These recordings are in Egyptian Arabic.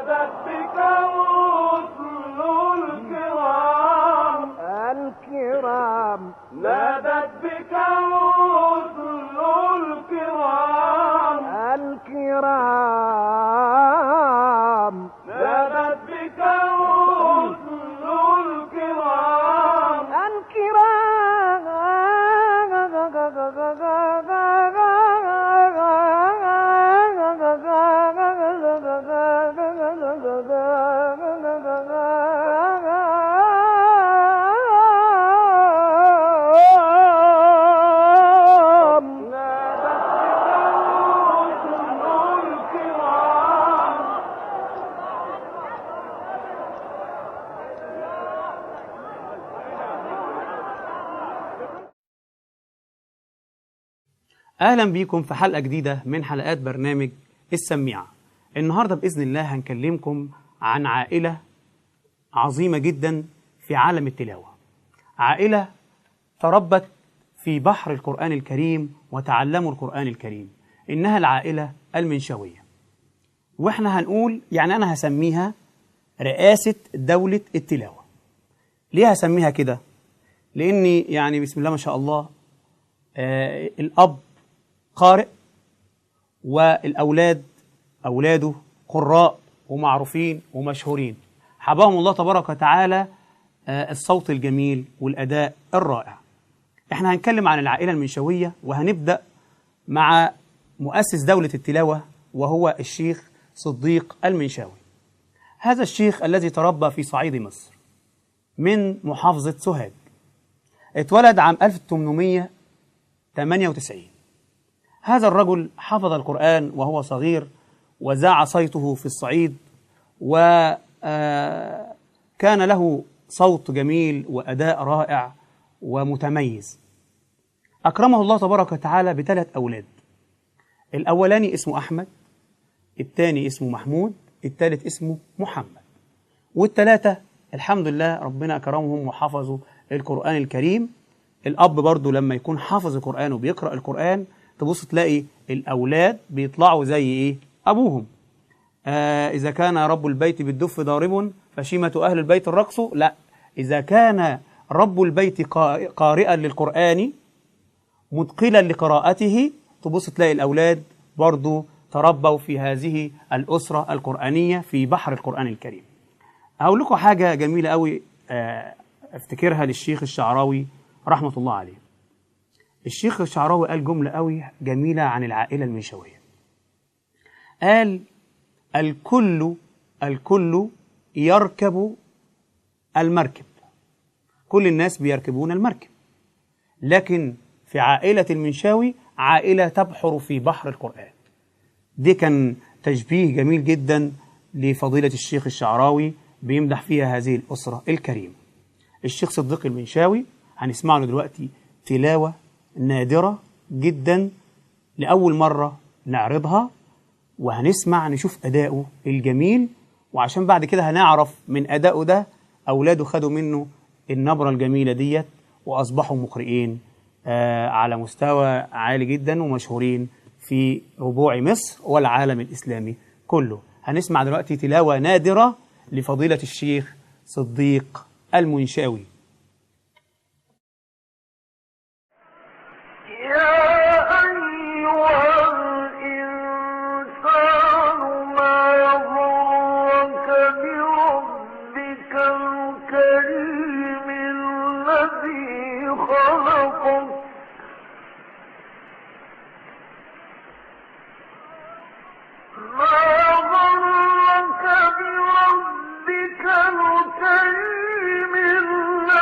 نادت بك الرسل الكرام الكرام نادت بك الرسل الكرام الكرام نادت بك الرسل الكرام الكرام نادت بك الرسل الكرام اهلا بيكم في حلقه جديده من حلقات برنامج السميعه النهارده باذن الله هنكلمكم عن عائله عظيمه جدا في عالم التلاوه عائله تربت في بحر القران الكريم وتعلموا القران الكريم انها العائله المنشويه واحنا هنقول يعني انا هسميها رئاسه دوله التلاوه ليه هسميها كده لاني يعني بسم الله ما شاء الله آه الاب قارئ والأولاد أولاده قراء ومعروفين ومشهورين حباهم الله تبارك وتعالى آه، الصوت الجميل والأداء الرائع احنا هنتكلم عن العائلة المنشوية وهنبدأ مع مؤسس دولة التلاوة وهو الشيخ صديق المنشاوي هذا الشيخ الذي تربى في صعيد مصر من محافظة سوهاج اتولد عام 1898 هذا الرجل حفظ القرآن وهو صغير وزاع صيته في الصعيد وكان له صوت جميل وأداء رائع ومتميز أكرمه الله تبارك وتعالى بثلاث أولاد الأولاني اسمه أحمد الثاني اسمه محمود الثالث اسمه محمد والثلاثة الحمد لله ربنا أكرمهم وحفظوا القرآن الكريم الأب برضو لما يكون حافظ القرآن وبيقرأ القرآن تبص تلاقي الأولاد بيطلعوا زي إيه أبوهم آه إذا كان رب البيت بالدف ضارب فشيمة أهل البيت الرقص لا إذا كان رب البيت قا- قارئا للقرآن متقلا لقراءته تبص تلاقي الأولاد برضو تربوا في هذه الأسرة القرآنية في بحر القرآن الكريم هقول لكم حاجة جميلة قوي آه، افتكرها للشيخ الشعراوي رحمة الله عليه الشيخ الشعراوي قال جملة قوي جميلة عن العائلة المنشوية قال الكل الكل يركب المركب كل الناس بيركبون المركب لكن في عائلة المنشاوي عائلة تبحر في بحر القرآن دي كان تشبيه جميل جدا لفضيلة الشيخ الشعراوي بيمدح فيها هذه الأسرة الكريمة الشيخ صديق المنشاوي هنسمع له دلوقتي تلاوة نادرة جدا لأول مرة نعرضها وهنسمع نشوف أداؤه الجميل وعشان بعد كده هنعرف من أدائه ده أولاده خدوا منه النبرة الجميلة ديت وأصبحوا مقرئين آه على مستوى عالي جدا ومشهورين في ربوع مصر والعالم الإسلامي كله هنسمع دلوقتي تلاوة نادرة لفضيلة الشيخ صديق المنشاوي يا أيها الإنسان ما يغرك بربك الكريم الذي خلقك ما غرك بربك الكريم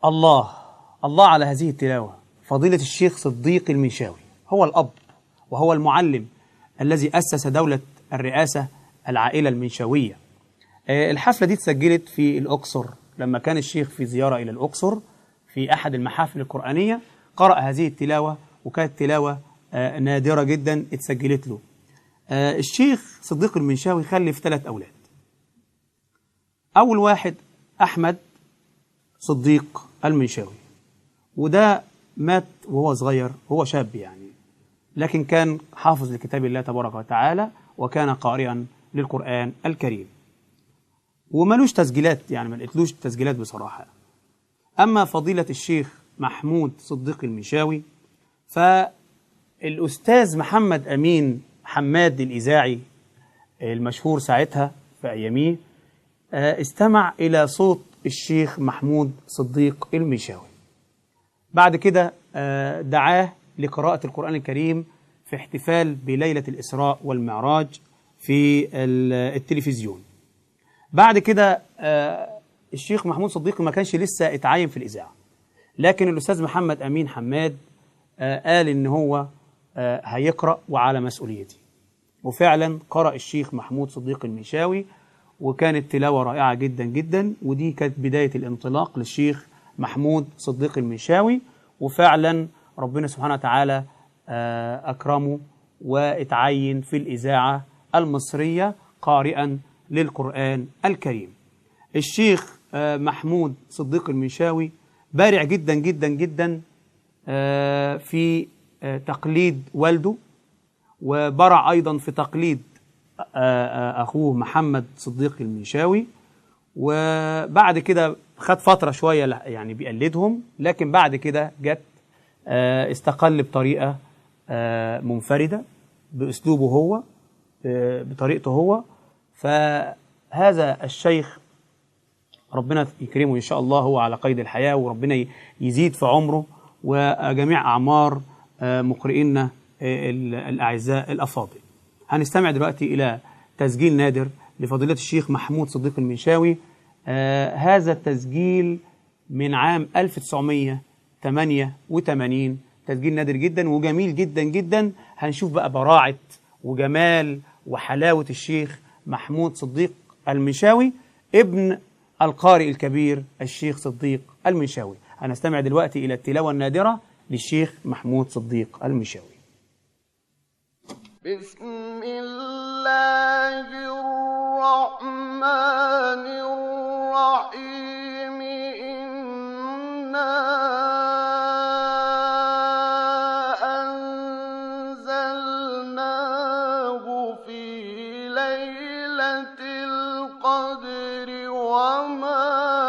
الله الله على هذه التلاوة فضيلة الشيخ صديق المنشاوي هو الأب وهو المعلم الذي أسس دولة الرئاسة العائلة المنشاوية آه، الحفلة دي اتسجلت في الأقصر لما كان الشيخ في زيارة إلى الأقصر في أحد المحافل القرآنية قرأ هذه التلاوة وكانت تلاوة آه، نادرة جدا اتسجلت له آه، الشيخ صديق المنشاوي خلف ثلاث أولاد أول واحد أحمد صديق المنشاوي وده مات وهو صغير هو شاب يعني لكن كان حافظ لكتاب الله تبارك وتعالى وكان قارئا للقرآن الكريم وملوش تسجيلات يعني ما لقيتلوش تسجيلات بصراحة أما فضيلة الشيخ محمود صديق المنشاوي فالأستاذ محمد أمين حماد الإذاعي المشهور ساعتها في أياميه آه، استمع إلى صوت الشيخ محمود صديق المنشاوي بعد كده آه، دعاه لقراءة القرآن الكريم في احتفال بليلة الإسراء والمعراج في ال- التلفزيون بعد كده آه، الشيخ محمود صديق ما كانش لسه اتعين في الإذاعة لكن الأستاذ محمد أمين حماد آه، قال إن هو آه، هيقرأ وعلى مسؤوليتي وفعلا قرأ الشيخ محمود صديق المنشاوي وكانت تلاوة رائعة جدا جدا ودي كانت بداية الانطلاق للشيخ محمود صديق المنشاوي وفعلا ربنا سبحانه وتعالى آه، أكرمه واتعين في الإذاعة المصرية قارئا للقرآن الكريم الشيخ آه، محمود صديق المنشاوي بارع جدا جدا جدا آه، في آه، تقليد والده وبرع أيضا في تقليد آه، آه، أخوه محمد صديق المنشاوي وبعد كده خد فترة شوية ل- يعني بيقلدهم لكن بعد كده جت آه، استقل بطريقة آه، منفردة بأسلوبه هو آه، بطريقته هو فهذا الشيخ ربنا يكرمه إن شاء الله هو على قيد الحياة وربنا ي- يزيد في عمره وجميع أعمار آه، مقرئينا آه، ال- الأعزاء الأفاضل هنستمع دلوقتي إلى تسجيل نادر لفضيلة الشيخ محمود صديق المنشاوي آه، هذا التسجيل من عام 1988 تسجيل نادر جدا وجميل جدا جدا هنشوف بقى براعة وجمال وحلاوة الشيخ محمود صديق المنشاوي ابن القارئ الكبير الشيخ صديق المنشاوي هنستمع دلوقتي إلى التلاوة النادرة للشيخ محمود صديق المنشاوي بسم الله الرحمن الرحيم إنا أنزلناه في ليلة القدر وما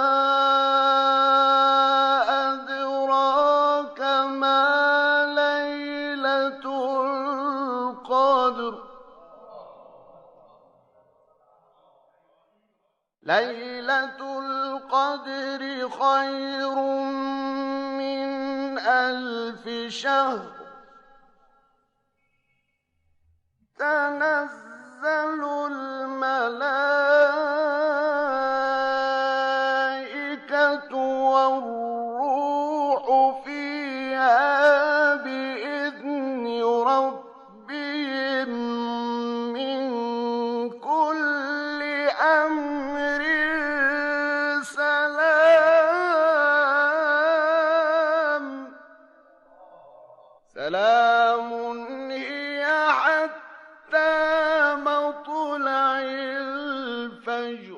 أدراك ما ليلة القدر ليلة القدر خير من ألف شهر تنزل الملائكة والروح فيها بإذن ربهم من كل أمر سلام سلام هي حتى مطلع الفجر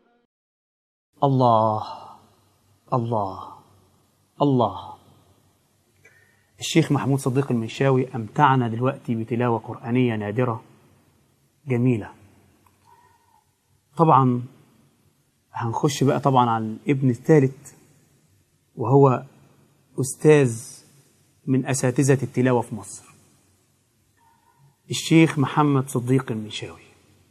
الله الله الله الشيخ محمود صديق المنشاوي أمتعنا دلوقتي بتلاوة قرآنية نادرة جميلة طبعا هنخش بقى طبعا على الابن الثالث وهو أستاذ من أساتذة التلاوة في مصر الشيخ محمد صديق المنشاوي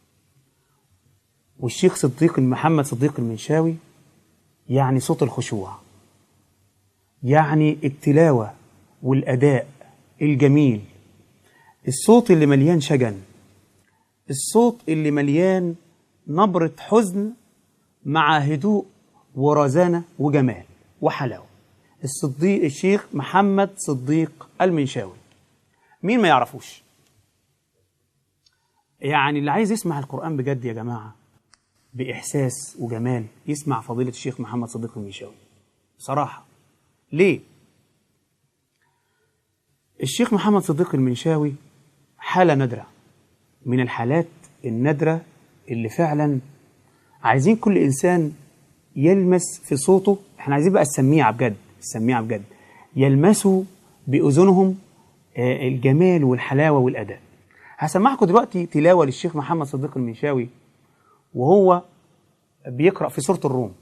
والشيخ صديق محمد صديق المنشاوي يعني صوت الخشوع يعني التلاوة والأداء الجميل الصوت اللي مليان شجن الصوت اللي مليان نبرة حزن مع هدوء ورزانة وجمال وحلاوة الصديق الشيخ محمد صديق المنشاوي مين ما يعرفوش يعني اللي عايز يسمع القرآن بجد يا جماعة بإحساس وجمال يسمع فضيلة الشيخ محمد صديق المنشاوي بصراحة ليه؟ الشيخ محمد صديق المنشاوي حالة نادرة من الحالات النادرة اللي فعلا عايزين كل إنسان يلمس في صوته احنا عايزين بقى السميعة بجد السميعة بجد يلمسوا بأذنهم آه، الجمال والحلاوة والأداء هسمعكم دلوقتي تلاوة للشيخ محمد صديق المنشاوي وهو بيقرأ في سورة الروم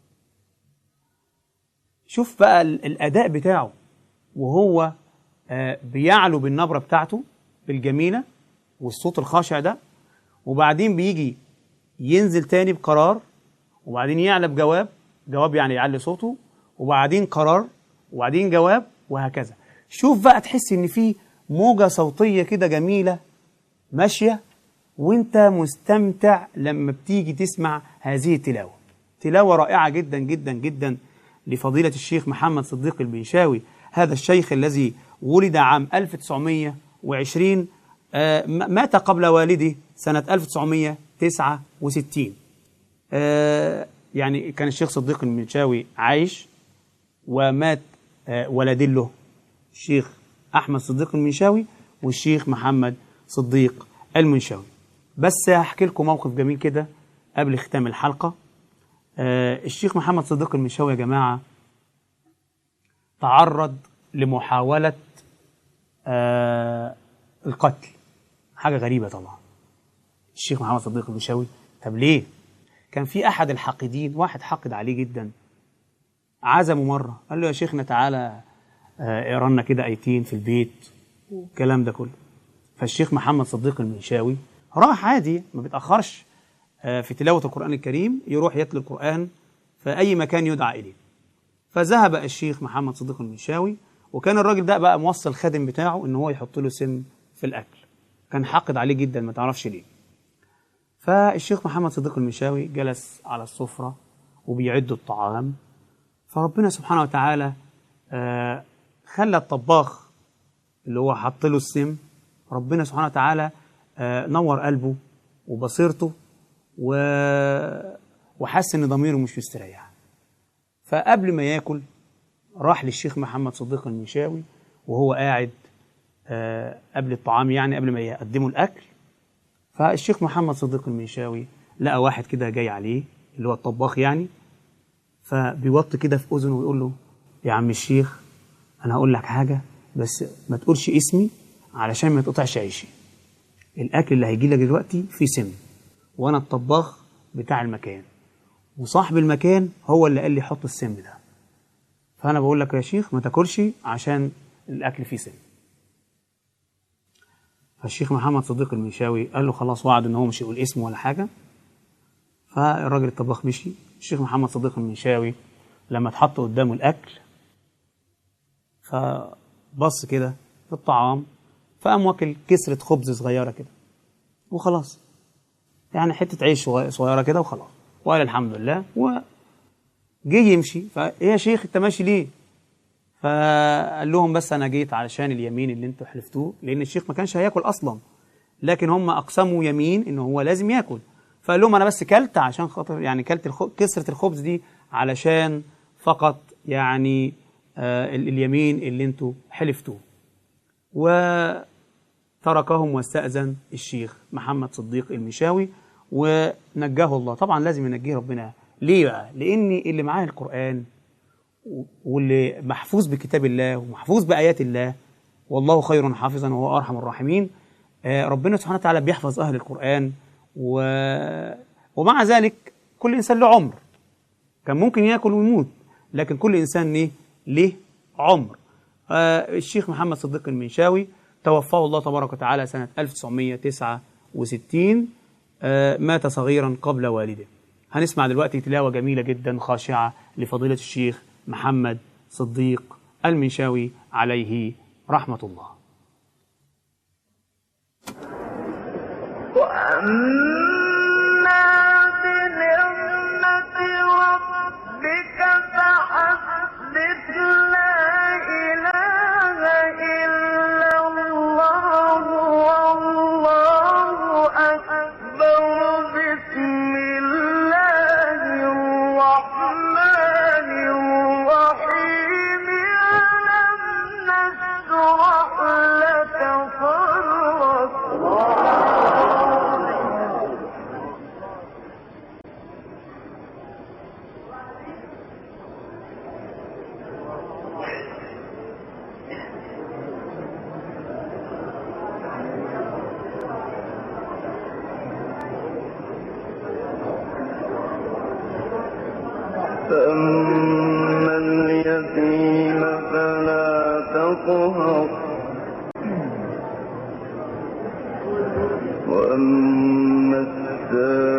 شوف بقى ال- الأداء بتاعه وهو آه، بيعلو بالنبرة بتاعته بالجميلة والصوت الخاشع ده وبعدين بيجي ينزل تاني بقرار وبعدين يعلى بجواب جواب يعني يعلي صوته وبعدين قرار وبعدين جواب وهكذا شوف بقى تحس ان في موجة صوتية كده جميلة ماشية وانت مستمتع لما بتيجي تسمع هذه التلاوة تلاوة رائعة جدا جدا جدا لفضيلة الشيخ محمد صديق البنشاوي هذا الشيخ الذي ولد عام 1920 آه، م- مات قبل والده سنة 1969 آه، يعني كان الشيخ صديق المنشاوي عايش ومات آه، ولدين له الشيخ أحمد صديق المنشاوي والشيخ محمد صديق المنشاوي بس هحكي لكم موقف جميل كده قبل ختام الحلقة آه، الشيخ محمد صديق المنشاوي يا جماعة تعرض لمحاولة آه، القتل حاجة غريبة طبعا الشيخ محمد صديق المنشاوي طب ليه؟ كان في أحد الحاقدين واحد حاقد عليه جدا عزمه مرة قال له يا شيخنا تعالى آه، اقرا لنا كده ايتين في البيت والكلام ده كله فالشيخ محمد صديق المنشاوي راح عادي ما بيتأخرش آه، في تلاوة القرآن الكريم يروح يتلو القرآن في أي مكان يدعى إليه فذهب الشيخ محمد صديق المنشاوي وكان الراجل ده بقى موصل الخادم بتاعه ان هو يحط له سم في الاكل كان حاقد عليه جدا ما تعرفش ليه فالشيخ محمد صديق المنشاوي جلس على السفرة وبيعد الطعام فربنا سبحانه وتعالى آه، خلى الطباخ اللي هو حط له السم ربنا سبحانه وتعالى آه، نور قلبه وبصيرته و... وحس ان ضميره مش مستريح فقبل ما ياكل راح للشيخ محمد صديق المنشاوي وهو قاعد آه، قبل الطعام يعني قبل ما يقدموا الاكل فالشيخ محمد صديق المنشاوي لقى واحد كده جاي عليه اللي هو الطباخ يعني فبيوطي كده في اذنه ويقول له يا عم الشيخ انا هقول لك حاجه بس ما تقولش اسمي علشان ما يتقطعش عيشي الاكل اللي هيجي لك دلوقتي فيه سم وانا الطباخ بتاع المكان وصاحب المكان هو اللي قال لي حط السم ده فانا بقول لك يا شيخ ما تاكلش عشان الاكل فيه سم فالشيخ محمد صديق المنشاوي قال له خلاص وعد ان هو مش هيقول اسمه ولا حاجه فالراجل الطباخ مشي الشيخ محمد صديق المنشاوي لما اتحط قدامه الاكل فبص كده في الطعام فقام واكل كسرة خبز صغيرة كده وخلاص يعني حتة عيش صغ- صغيرة كده وخلاص وقال الحمد لله وجه يمشي فايه يا شيخ انت ماشي ليه؟ فقال لهم بس انا جيت علشان اليمين اللي انتوا حلفتوه لان الشيخ ما كانش هياكل اصلا لكن هم اقسموا يمين ان هو لازم ياكل فقال لهم انا بس كلت عشان خاطر يعني كلت الخ... كسرة الخبز دي علشان فقط يعني آه ال- اليمين اللي انتوا حلفتوه وتركهم واستأذن الشيخ محمد صديق المشاوي ونجاه الله طبعا لازم ينجيه ربنا ليه بقى لان اللي معاه القرآن واللي محفوظ بكتاب الله ومحفوظ بآيات الله والله خير حافظا وهو أرحم الراحمين آه، ربنا سبحانه وتعالى بيحفظ أهل القرآن و... ومع ذلك كل إنسان له عمر كان ممكن ياكل ويموت لكن كل إنسان ليه ليه عمر آه، الشيخ محمد صديق المنشاوي توفاه الله تبارك وتعالى سنة 1969 آه، مات صغيرا قبل والده هنسمع دلوقتي تلاوة جميلة جدا خاشعة لفضيلة الشيخ محمد صديق المنشاوي عليه رحمة الله وأما بنعمة ربك فحدث لا أن الساعة